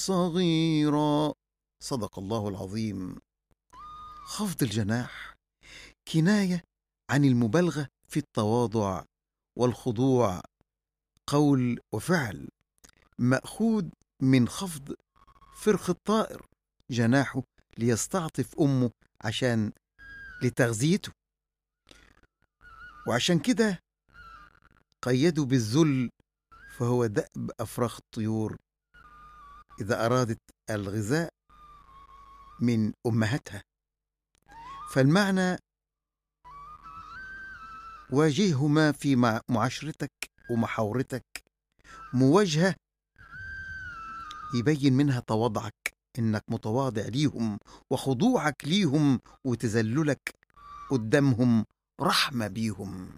صغيرا صدق الله العظيم خفض الجناح كنايه عن المبالغه في التواضع والخضوع قول وفعل ماخوذ من خفض فرخ الطائر جناحه ليستعطف امه عشان لتغذيته وعشان كده قيدوا بالذل فهو دأب أفراخ الطيور إذا أرادت الغذاء من أمهاتها فالمعنى واجههما في معاشرتك ومحاورتك مواجهة يبين منها تواضعك إنك متواضع ليهم وخضوعك ليهم وتذللك قدامهم رحمة بيهم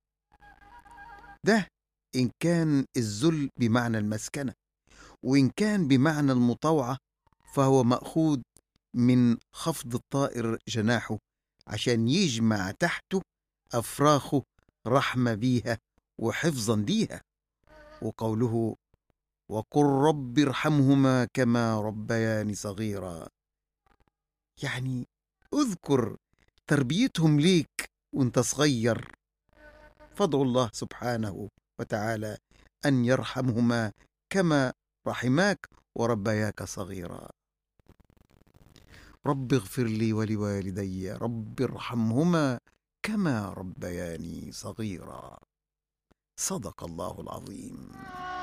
ده إن كان الذل بمعنى المسكنة وإن كان بمعنى المطاوعة فهو مأخوذ من خفض الطائر جناحه عشان يجمع تحته أفراخه رحمة بيها وحفظا ليها وقوله وقل رب ارحمهما كما ربياني صغيرا يعني اذكر تربيتهم ليك وانت صغير فادعوا الله سبحانه وتعالى ان يرحمهما كما رحماك وربياك صغيرا رب اغفر لي ولوالدي رب ارحمهما كما ربياني صغيرا صدق الله العظيم